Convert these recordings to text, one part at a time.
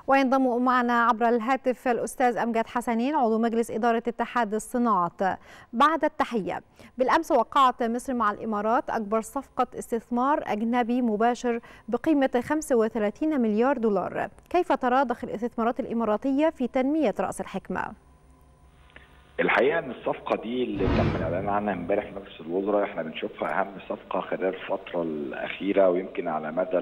وينضم معنا عبر الهاتف الأستاذ أمجد حسنين عضو مجلس إدارة اتحاد الصناعات بعد التحية بالأمس وقعت مصر مع الإمارات أكبر صفقة استثمار أجنبي مباشر بقيمة 35 مليار دولار كيف ترى دخل الاستثمارات الإماراتية في تنمية رأس الحكمة؟ الحقيقه ان الصفقه دي اللي تم الاعلان عنها امبارح في مجلس الوزراء احنا بنشوفها اهم صفقه خلال الفتره الاخيره ويمكن على مدى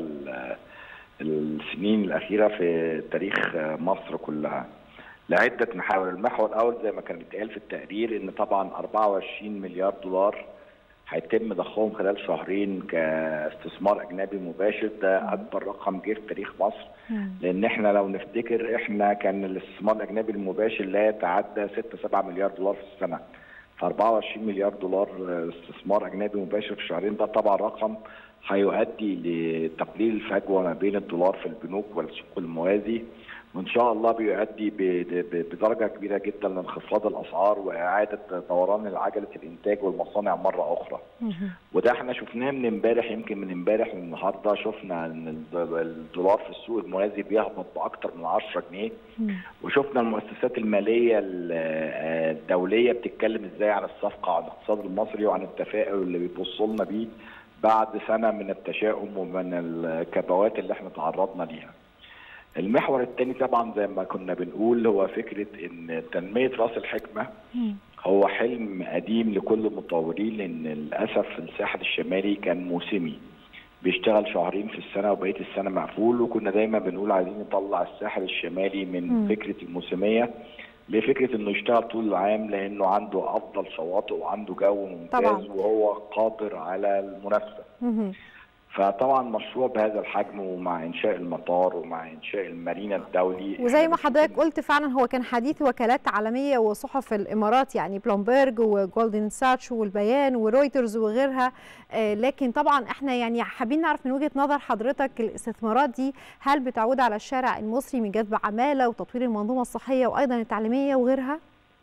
السنين الاخيره في تاريخ مصر كلها. لعده محاور، المحور الاول زي ما كان بيتقال في التقرير ان طبعا 24 مليار دولار هيتم ضخهم خلال شهرين كاستثمار اجنبي مباشر ده اكبر رقم جه في تاريخ مصر لان احنا لو نفتكر احنا كان الاستثمار الاجنبي المباشر لا يتعدى 6 7 مليار دولار في السنه ف 24 مليار دولار استثمار اجنبي مباشر في شهرين ده طبعا رقم هيؤدي لتقليل الفجوه ما بين الدولار في البنوك والسوق الموازي وان شاء الله بيؤدي بدرجه كبيره جدا لانخفاض الاسعار واعاده دوران عجله الانتاج والمصانع مره اخرى. وده احنا شفناه من امبارح يمكن من امبارح للنهارده شفنا ان الدولار في السوق الموازي بيهبط باكثر من 10 جنيه وشفنا المؤسسات الماليه الدوليه بتتكلم ازاي عن الصفقه عن الاقتصاد المصري وعن التفاؤل اللي بيبصوا لنا بيه بعد سنه من التشاؤم ومن الكبوات اللي احنا تعرضنا ليها. المحور الثاني طبعا زي ما كنا بنقول هو فكره ان تنميه راس الحكمه هو حلم قديم لكل المطورين لان للاسف الساحل الشمالي كان موسمي بيشتغل شهرين في السنه وبقيه السنه مقفول وكنا دايما بنقول عايزين نطلع الساحل الشمالي من م. فكره الموسميه لفكره انه يشتغل طول العام لانه عنده افضل شواطئ وعنده جو ممتاز طبعا. وهو قادر على المنافسه. فطبعا مشروع بهذا الحجم ومع انشاء المطار ومع انشاء المارينا الدولي وزي ما حضرتك قلت فعلا هو كان حديث وكالات عالميه وصحف الامارات يعني بلومبرج وجولدن ساتش والبيان ورويترز وغيرها لكن طبعا احنا يعني حابين نعرف من وجهه نظر حضرتك الاستثمارات دي هل بتعود على الشارع المصري من جذب عماله وتطوير المنظومه الصحيه وايضا التعليميه وغيرها؟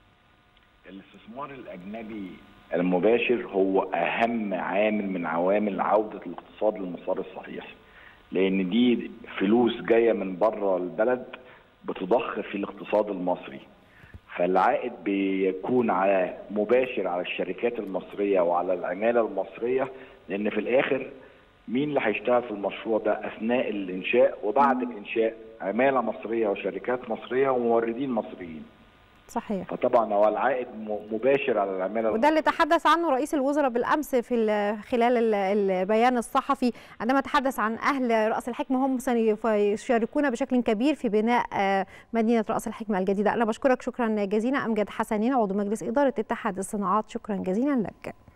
الاستثمار الاجنبي المباشر هو اهم عامل من عوامل عوده الاقتصاد للمسار الصحيح لان دي فلوس جايه من بره البلد بتضخ في الاقتصاد المصري فالعائد بيكون على مباشر على الشركات المصريه وعلى العماله المصريه لان في الاخر مين اللي هيشتغل في المشروع ده اثناء الانشاء وبعد الانشاء عماله مصريه وشركات مصريه وموردين مصريين صحيح فطبعا هو العائد مباشر على العماله وده اللي تحدث عنه رئيس الوزراء بالامس في خلال البيان الصحفي عندما تحدث عن اهل راس الحكمه هم سيشاركون بشكل كبير في بناء مدينه راس الحكمه الجديده انا بشكرك شكرا جزيلا امجد حسنين عضو مجلس اداره اتحاد الصناعات شكرا جزيلا لك